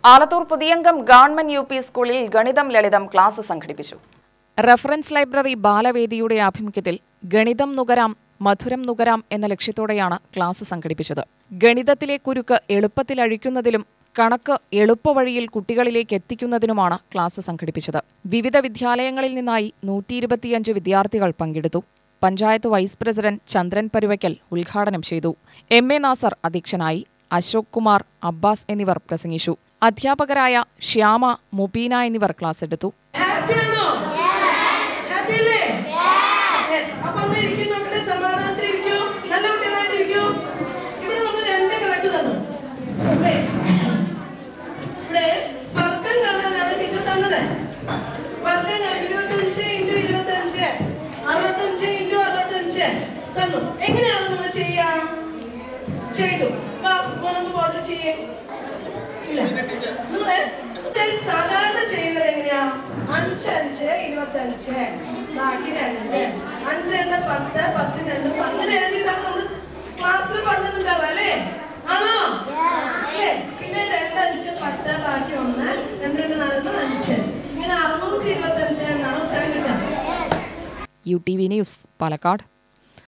Alathur Puthiyangam government U P സ്കൂളിൽ ഗണിതം ലളിതം ക്ലാസ് സംഘടിപ്പിച്ചു റഫറൻസ് ലൈബ്രറി ബാലവേദിയുടെ ആഭിമുഖ്യത്തിൽ ഗണിതം നുകരാം മധുരം നുകരാം എന്ന ലക്ഷ്യത്തോടെയാണ് ക്ലാസ് സംഘടിപ്പിച്ചത് ഗണിതത്തിലെ കുരുക്ക് എളുപ്പത്തിൽ അഴിക്കുന്നതിലും കണക്ക് എളുപ്പവഴിയിൽ കുട്ടികളിലേക്ക് എത്തിക്കുന്നതിനുമാണ് ക്ലാസ് സംഘടിപ്പിച്ചത് വിവിധ വിദ്യാലയങ്ങളിൽ നിന്നായി നൂറ്റി ഇരുപത്തിയഞ്ച് വിദ്യാർത്ഥികൾ പങ്കെടുത്തു പഞ്ചായത്ത് വൈസ് പ്രസിഡന്റ് ചന്ദ്രൻ പരുവയ്ക്കൽ ഉദ്ഘാടനം ചെയ്തു എം എ നാസർ അധ്യക്ഷനായി അശോക് കുമാർ അബ്ബാസ് എന്നിവർ പ്രസംഗിച്ചു അധ്യാപകരായ ശ്യാമ മുബീന എന്നിവർ ക്ലാസ് എടുത്തു ഹാപ്പിയാണോ ഹാപ്പി അല്ലേ യെസ് അപ്പൊ ഒന്ന് ഇരിക്കും നോക്കട്ടെ സമാധാനത്തിൽ ഇരിക്കൂ നല്ല കുട്ടികളായിട്ട് ഇരിക്കൂ ഇവിടെ നമ്മൾ രണ്ട് കണക്ക് തന്നു ഇവിടെ ഇവിടെ വർക്കം കാണാനാണ് ടീച്ചർ തന്നത് വർക്കം കാണാൻ ഇരുപത്തഞ്ച് ഇൻറ്റു ഇരുപത്തഞ്ച് അറുപത്തഞ്ച് ഇൻറ്റു അറുപത്തഞ്ച് തന്നു എങ്ങനെയാണ് നമ്മൾ ചെയ്യാ ചെയ്തു വാ മോളൊന്ന് ബോർഡിൽ ചെയ്യേ ഇല്ല നമ്മള് ഇത് സാധാരണ ചെയ്യുന്നത് എങ്ങനെയാ അഞ്ച് അഞ്ച് ഇരുപത്തഞ്ച് ബാക്കി രണ്ട് അഞ്ച് രണ്ട് പത്ത് പത്ത് രണ്ട് അങ്ങനെ എഴുതിയിട്ടാണ് നമ്മൾ ക്ലാസ്സിൽ പറഞ്ഞിട്ടുണ്ടാവുക അല്ലേ ആണോ അല്ലേ പിന്നെ രണ്ട് അഞ്ച് പത്ത് ബാക്കി ഒന്ന് രണ്ട് രണ്ട് നാല് അഞ്ച് ഇങ്ങനെ അറുന്നൂറ്റി ഇരുപത്തഞ്ച് എന്നാണ് ഉത്തരം കിട്ടുക U T V news Palakkad